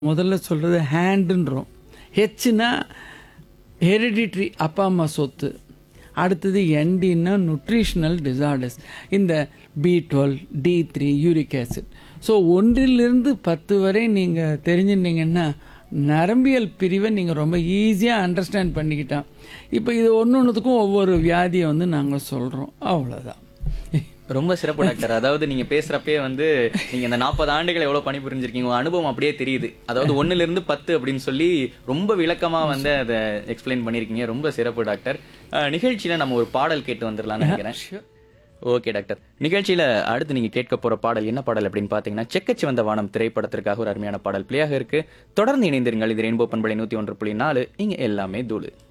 முதல்ல சொல்கிறது ஹேண்டுன்றோம் ஹெச்னா ஹெரிடிட்ரி அப்பா அம்மா சொத்து அடுத்தது என்டின்னா நியூட்ரிஷனல் டிசார்டர்ஸ் இந்த B twelve D three uric acid so ஒன்றிலிருந்து பத்து வரை நீங்கள் தெரிஞ்சுட்டீங்கன்னா நரம்பியல் பிரிவை நீங்கள் ரொம்ப ஈஸியாக அண்டர்ஸ்டாண்ட் பண்ணிக்கிட்டான் இப்போ இது ஒன்று ஒன்றுத்துக்கும் ஒவ்வொரு வியாதியை வந்து நாங்கள் சொல்கிறோம் அவ்வளோதான் ரொம்ப சிறப்பு டாக்டர் அதாவது நீங்க பேசுறப்பே வந்து நீங்க இந்த நாற்பது ஆண்டுகள் எவ்வளவு பணி புரிஞ்சிருக்கீங்க உங்க அனுபவம் அப்படியே தெரியுது அதாவது ஒண்ணுல இருந்து பத்து அப்படின்னு சொல்லி ரொம்ப விளக்கமா வந்து அதை எக்ஸ்பிளைன் பண்ணிருக்கீங்க ரொம்ப சிறப்பு டாக்டர் அஹ், நிகழ்ச்சியில நம்ம ஒரு பாடல் கேட்டு வந்துடலாம்னு நினைக்கிறேன் ஓகே டாக்டர் நிகழ்ச்சியில அடுத்து நீங்க கேட்க போற பாடல் என்ன பாடல் அப்படின்னு பாத்தீங்கன்னா செக்கச்சி வந்த வானம் திரைப்படத்திற்காக ஒரு அருமையான பாடல் பிள்ளையாக இருக்கு தொடர்ந்து இணைந்திருங்கள் இது ரெயின்போ பண்பலை நூத்தி ஒன்று புள்ளி நாலு இங்க எல்லாமே தூளு